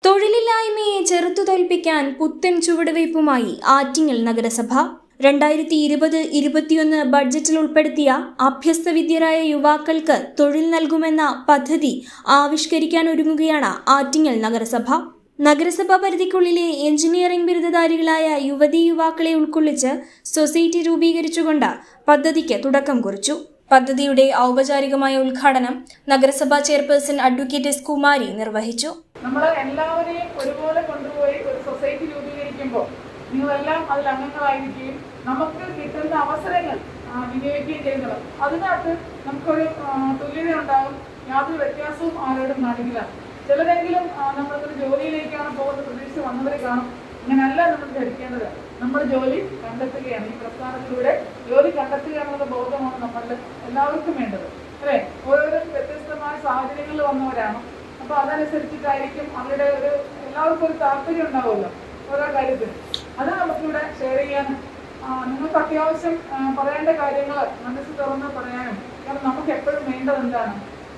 തൊഴിലില്ലായ്മയെ ചെറുത്തു തോൽപ്പിക്കാൻ പുത്തൻ ചുവടുവയ്പുമായി ആറ്റിങ്ങൽ നഗരസഭ രണ്ടായിരത്തി ഇരുപത് ഇരുപത്തിയൊന്ന് ബഡ്ജറ്റിൽ ഉൾപ്പെടുത്തിയ അഭ്യസ്തവിദ്യരായ യുവാക്കൾക്ക് തൊഴിൽ നൽകുമെന്ന പദ്ധതി ആവിഷ്കരിക്കാൻ ഒരുങ്ങുകയാണ് ആറ്റിങ്ങൽ നഗരസഭ നഗരസഭാ പരിധിക്കുള്ളിലെ എഞ്ചിനീയറിംഗ് ബിരുദധാരികളായ യുവതീ യുവാക്കളെ ഉൾക്കൊള്ളിച്ച് സൊസൈറ്റി രൂപീകരിച്ചുകൊണ്ട് പദ്ധതിക്ക് തുടക്കം കുറിച്ചു പദ്ധതിയുടെ ഔപചാരികമായ ഉദ്ഘാടനം നഗരസഭാ ചെയർപേഴ്സൺ അഡ്വക്കേറ്റ് എസ് കുമാരി നിർവഹിച്ചു നമ്മൾ എല്ലാവരെയും ഒരുപോലെ കൊണ്ടുപോയി ഒരു സൊസൈറ്റി രൂപീകരിക്കുമ്പോൾ നിങ്ങളെല്ലാം അതിൽ അംഗങ്ങളായിരിക്കുകയും നമുക്ക് കിട്ടുന്ന അവസരങ്ങൾ ആ, വിനിയോഗിക്കുകയും ചെയ്യുന്നത് അതിനകത്ത് നമുക്കൊരു ആ, തുല്യത ഉണ്ടാകും യാതൊരു വ്യത്യാസവും ആരോടും കാണിക്കില്ല ചിലരെങ്കിലും ആ, നമ്മളൊരു ജോലിയിലേക്കാണ് പോകുന്ന പ്രതീക്ഷ വന്നവർ കാണും അങ്ങനെയല്ല നമ്മൾ ധരിക്കേണ്ടത് നമ്മൾ ജോലി കണ്ടെത്തുകയാണ് ഈ പ്രസ്ഥാനത്തിലൂടെ ജോലി കണ്ടെത്തുക എന്നുള്ള ബോധമാണ് നമ്മളുടെ എല്ലാവർക്കും വേണ്ടത് അല്ലേ ഓരോരും വ്യത്യസ്തമായ സാഹചര്യങ്ങളിൽ വന്നവരാണ് അപ്പൊ അതനുസരിച്ചിട്ടായിരിക്കും അവരുടെ ഒരു എല്ലാവർക്കും ഒരു താല്പര്യം ഉണ്ടാവുമല്ലോ ഓരോ കാര്യത്തിൽ അത് നമുക്കിവിടെ ഷെയർ ചെയ്യാൻ ആ, നിങ്ങൾക്ക് അത്യാവശ്യം ആ, പറയേണ്ട കാര്യങ്ങൾ മനസ്സ് തുറന്ന് പറയാനും കാരണം നമുക്ക് എപ്പോഴും വേണ്ടത് എന്താണ്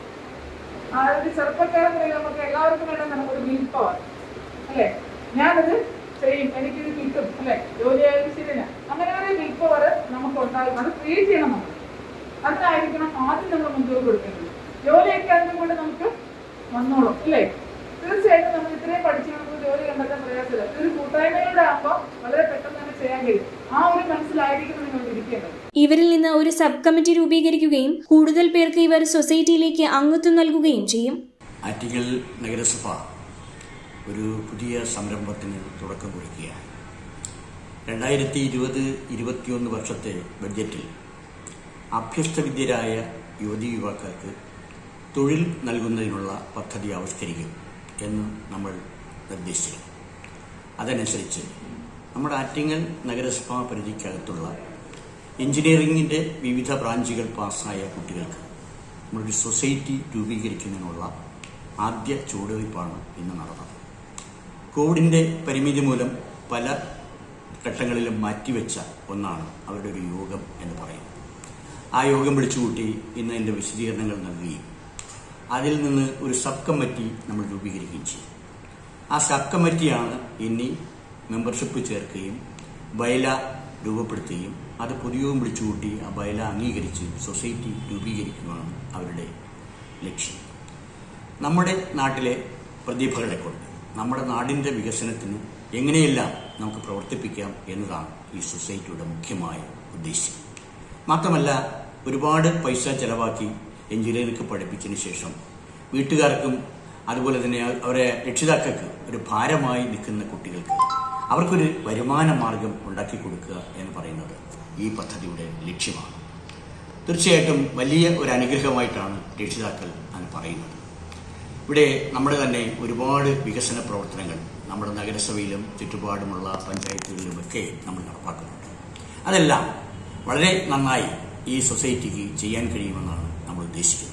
അതായത് ചെറുപ്പക്കാരൻ മുതൽ നമുക്ക് എല്ലാവർക്കും വേണ്ടത് നമുക്കൊരു വിൽ പവർ അല്ലേ ഞാനത് ചെയ്യും എനിക്കിത് കിട്ടും അല്ലേ ജോലിയായാലും ശരിയല്ല അങ്ങനെ ഒരു വിൽ പവർ നമുക്ക് ഉണ്ടാകും അത് ക്രിയേറ്റ് ചെയ്യണം നമ്മൾ അതിനായിരിക്കണം ആദ്യം നമ്മൾ മുൻതൂക്കം കൊടുക്കേണ്ടത് ജോലിയൊക്കെ അതുകൊണ്ട് നമുക്ക് വന്നോളും അല്ലേ തീർച്ചയായിട്ടും നമ്മൾ ഇത്രയും പഠിച്ച് നമുക്ക് ജോലി കണ്ടെത്താൻ പ്രയാസമില്ല ഇതൊരു കൂട്ടായ്മയുടെ ആകുമ്പോൾ വളരെ പെട്ടെന്ന് തന്നെ ചെയ്യാൻ കഴിയും ആ ഒരു മനസ്സിലായിരിക്കും നിങ്ങൾ ഇരിക്കേണ്ടത് ഇവരിൽ നിന്ന് ഒരു സബ് കമ്മിറ്റി രൂപീകരിക്കുകയും കൂടുതൽ പേർക്ക് ഇവർ സൊസൈറ്റിയിലേക്ക് അംഗത്വം നൽകുകയും ചെയ്യും ആറ്റിങ്ങൽ നഗരസഭ ഒരു പുതിയ സംരംഭത്തിന് തുടക്കം കുറിക്കുകയാണ് രണ്ടായിരത്തി ഇരുപത് ഇരുപത്തിയൊന്ന് വർഷത്തെ ബഡ്ജറ്റിൽ അഭ്യസ്തവിദ്യരായ യുവതി യുവാക്കൾക്ക് തൊഴിൽ നൽകുന്നതിനുള്ള പദ്ധതി ആവിഷ്കരിക്കും എന്ന് നമ്മൾ നിർദ്ദേശിച്ചു അതനുസരിച്ച് നമ്മുടെ ആറ്റിങ്ങൽ നഗരസഭാ പരിധിക്കകത്തുള്ള എഞ്ചിനീയറിംഗിൻ്റെ വിവിധ ബ്രാഞ്ചുകൾ പാസ്സായ കുട്ടികൾക്ക് നമ്മളൊരു സൊസൈറ്റി രൂപീകരിക്കുന്നതിനുള്ള ആദ്യ ചുവടുവയ്പ്പാണ് ഇന്ന് നടന്നത് കോവിഡിന്റെ പരിമിതി മൂലം പല ഘട്ടങ്ങളിലും മാറ്റിവെച്ച ഒന്നാണ് അവരുടെ ഒരു യോഗം എന്ന് പറയുന്നത് ആ യോഗം വിളിച്ചുകൂട്ടി ഇന്ന് അതിൻ്റെ വിശദീകരണങ്ങൾ നൽകുകയും അതിൽ നിന്ന് ഒരു സബ് കമ്മിറ്റി നമ്മൾ രൂപീകരിക്കുകയും ചെയ്യും ആ സബ് കമ്മിറ്റിയാണ് ഇനി മെമ്പർഷിപ്പ് ചേർക്കുകയും ബയല രൂപപ്പെടുത്തുകയും അത് പൊതുയോഗം വിളിച്ചുകൂട്ടി ആ ബയല അംഗീകരിച്ച് സൊസൈറ്റി രൂപീകരിക്കുകയാണ് അവരുടെ ലക്ഷ്യം നമ്മുടെ നാട്ടിലെ പ്രതിഭകളെ കൊണ്ട് നമ്മുടെ നാടിൻ്റെ വികസനത്തിന് എങ്ങനെയെല്ലാം നമുക്ക് പ്രവർത്തിപ്പിക്കാം എന്നതാണ് ഈ സൊസൈറ്റിയുടെ മുഖ്യമായ ഉദ്ദേശ്യം മാത്രമല്ല ഒരുപാട് പൈസ ചെലവാക്കി എഞ്ചിനീയറിംഗ് പഠിപ്പിച്ചതിന് ശേഷം വീട്ടുകാർക്കും അതുപോലെ തന്നെ അവരെ രക്ഷിതാക്കൾക്ക് ഒരു ഭാരമായി നിൽക്കുന്ന കുട്ടികൾക്ക് അവർക്കൊരു വരുമാന മാർഗം ഉണ്ടാക്കി കൊടുക്കുക എന്ന് പറയുന്നത് ഈ പദ്ധതിയുടെ ലക്ഷ്യമാണ് തീർച്ചയായിട്ടും വലിയ ഒരു അനുഗ്രഹമായിട്ടാണ് രക്ഷിതാക്കൾ അത് പറയുന്നത് ഇവിടെ നമ്മുടെ തന്നെ ഒരുപാട് വികസന പ്രവർത്തനങ്ങൾ നമ്മുടെ നഗരസഭയിലും ചുറ്റുപാടുമുള്ള പഞ്ചായത്തുകളിലുമൊക്കെ നമ്മൾ നടപ്പാക്കുന്നുണ്ട് അതെല്ലാം വളരെ നന്നായി ഈ സൊസൈറ്റിക്ക് ചെയ്യാൻ കഴിയുമെന്നാണ് നമ്മൾ ഉദ്ദേശിക്കുന്നത്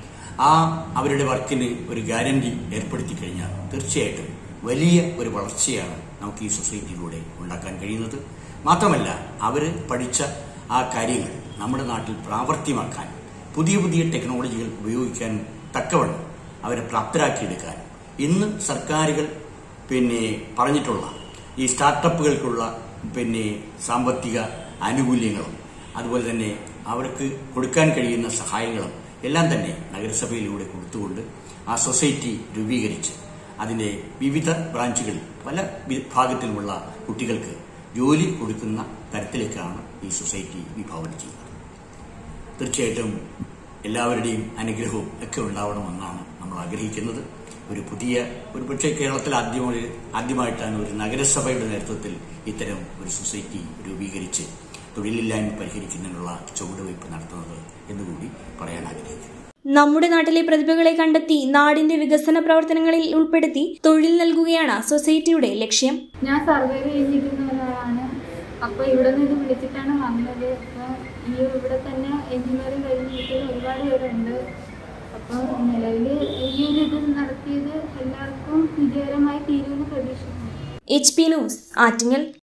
ആ അവരുടെ വർക്കിന് ഒരു ഗ്യാരണ്ടി ഏർപ്പെടുത്തി കഴിഞ്ഞാൽ തീർച്ചയായിട്ടും വലിയ ഒരു വളർച്ചയാണ് നമുക്ക് ഈ സൊസൈറ്റിയിലൂടെ ഉണ്ടാക്കാൻ കഴിയുന്നത് മാത്രമല്ല അവർ പഠിച്ച ആ കാര്യങ്ങൾ നമ്മുടെ നാട്ടിൽ പ്രാവർത്തിയമാക്കാൻ പുതിയ പുതിയ ടെക്നോളജികൾ ഉപയോഗിക്കാൻ തക്കവണ്ണം അവരെ പ്രാപ്തരാക്കിയെടുക്കാൻ ഇന്ന് സർക്കാരുകൾ പിന്നെ പറഞ്ഞിട്ടുള്ള ഈ സ്റ്റാർട്ടപ്പുകൾക്കുള്ള പിന്നെ സാമ്പത്തിക ആനുകൂല്യങ്ങളും അതുപോലെ തന്നെ അവർക്ക് കൊടുക്കാൻ കഴിയുന്ന സഹായങ്ങളും എല്ലാം തന്നെ നഗരസഭയിലൂടെ കൊടുത്തുകൊണ്ട് ആ സൊസൈറ്റി രൂപീകരിച്ച് അതിൻ്റെ വിവിധ ബ്രാഞ്ചുകളിൽ പല വിഭാഗത്തിലുമുള്ള കുട്ടികൾക്ക് ജോലി കൊടുക്കുന്ന തരത്തിലേക്കാണ് ഈ സൊസൈറ്റി വിഭാവനം ചെയ്യുന്നത് തീർച്ചയായിട്ടും എല്ലാവരുടെയും അനുഗ്രഹവും ഒക്കെ ഉണ്ടാവണമെന്നാണ് നമ്മൾ ആഗ്രഹിക്കുന്നത് ഒരു പുതിയ ഒരു പക്ഷേ കേരളത്തിൽ ആദ്യമായി ആദ്യമായിട്ടാണ് ഒരു നഗരസഭയുടെ നേതൃത്വത്തിൽ ഇത്തരം ഒരു സൊസൈറ്റി രൂപീകരിച്ച് തൊഴിലില്ലായ്മ പരിഹരിക്കുന്നതിനുള്ള ചുവടുവയ്പ് നടത്തുന്നത് എന്നുകൂടി പറയാൻ ആഗ്രഹിക്കുന്നു നമ്മുടെ നാട്ടിലെ പ്രതിഭകളെ കണ്ടെത്തി നാടിന്റെ വികസന പ്രവർത്തനങ്ങളിൽ ഉൾപ്പെടുത്തി തൊഴിൽ നൽകുകയാണ് സൊസൈറ്റിയുടെ ലക്ഷ്യം ഞാൻ സർവേ കഴിഞ്ഞിരുന്ന ഒരാളാണ് അപ്പോൾ ഇവിടെ നിന്ന് വിളിച്ചിട്ടാണ് വന്നത് അപ്പോൾ ഈ ഇവിടെ തന്നെ എഞ്ചിനീയറിംഗ് കഴിഞ്ഞ കുട്ടികൾ ഒരുപാട് പേരുണ്ട് അപ്പോൾ നിലവിൽ ഈ ഒരു ഇത് നടത്തിയത് എല്ലാവർക്കും വിജയകരമായി തീരുമെന്ന് പ്രതീക്ഷിക്കുന്നു എച്ച് പി ന്യൂസ് ആറ്റിങ്ങൽ